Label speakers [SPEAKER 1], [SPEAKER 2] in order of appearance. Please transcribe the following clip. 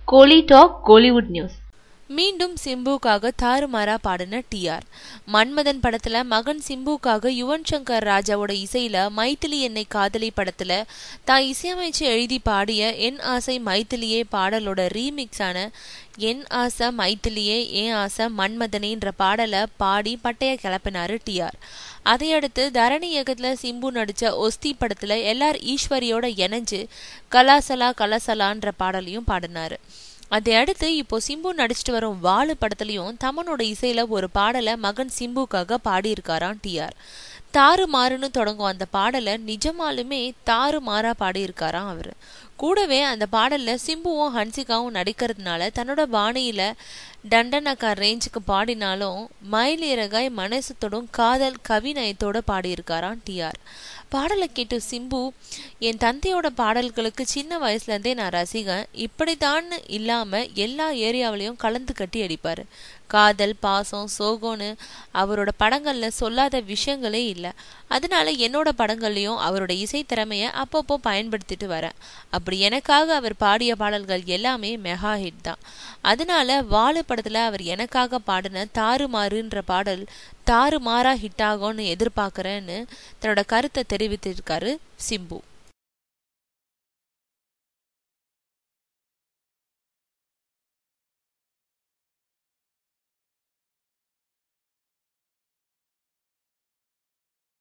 [SPEAKER 1] கோலி talk Kollywood news
[SPEAKER 2] மீண்டும் சிம்புக்காக தாறுமாறா பாடின டிஆர் மன்மதன் படத்துல மகன் சிம்புக்காக யுவன் சங்கர் ராஜாவோட இசையில மைத்திலி என்னை காதலி படத்துல தான் இசையமைச்சு எழுதி பாடிய என் ஆசை மைத்திலியே பாடலோட ரீமிக்ஸான என் ஆசை மைத்திலியே ஏன் ஆசை மன்மதனேன்ற பாடலை பாடி பட்டைய கிளப்பினாரு டிஆர் அதையடுத்து தரணி இயக்கத்துல சிம்பு நடிச்ச ஒஸ்தி படத்துல எல்ஆர் ஈஸ்வரியோட இணைஞ்சு கலாசலா கலசலான்ற பாடலையும் பாடினாரு அதை அடுத்து இப்போ சிம்பு நடிச்சிட்டு வரும் வாழு படத்துலயும் தமனோட இசையில ஒரு பாடலை மகன் சிம்புக்காக பாடியிருக்காராம் டிஆர் தாறு மாறுன்னு தொடங்கும் அந்த பாடலை நிஜமாலுமே தாறு மாறா பாடியிருக்காராம் அவரு கூடவே அந்த பாடல்ல சிம்புவும் ஹன்சிகாவும் நடிக்கிறதுனால தன்னோட பாணியில டண்டனக்கா ரேஞ்சுக்கு பாடினாலும் மயிலிறகாய் மனசு தொடும் காதல் கவிநயத்தோட பாடியிருக்காராம் டிஆர் பாடலை கேட்டு சிம்பு என் தந்தையோட பாடல்களுக்கு சின்ன வயசுல இருந்தே நான் ரசிகன் இப்படித்தான் இல்லாம எல்லா ஏரியாவிலையும் கலந்து கட்டி அடிப்பாரு காதல் பாசம் சோகோன்னு அவரோட படங்கள்ல சொல்லாத விஷயங்களே இல்லை அதனால என்னோட படங்கள்லயும் அவரோட இசை திறமைய அப்பப்போ பயன்படுத்திட்டு வரேன் அப்படி எனக்காக அவர் பாடிய பாடல்கள் எல்லாமே மெகா ஹிட் தான் அதனால வாழு படத்துல அவர் எனக்காக பாடின தாறுமாறுன்ற பாடல் தாறுமாறா ஹிட் ஆகும்னு எதிர்பார்க்கறேன்னு தன்னோட கருத்தை தெரிவித்திருக்காரு சிம்பு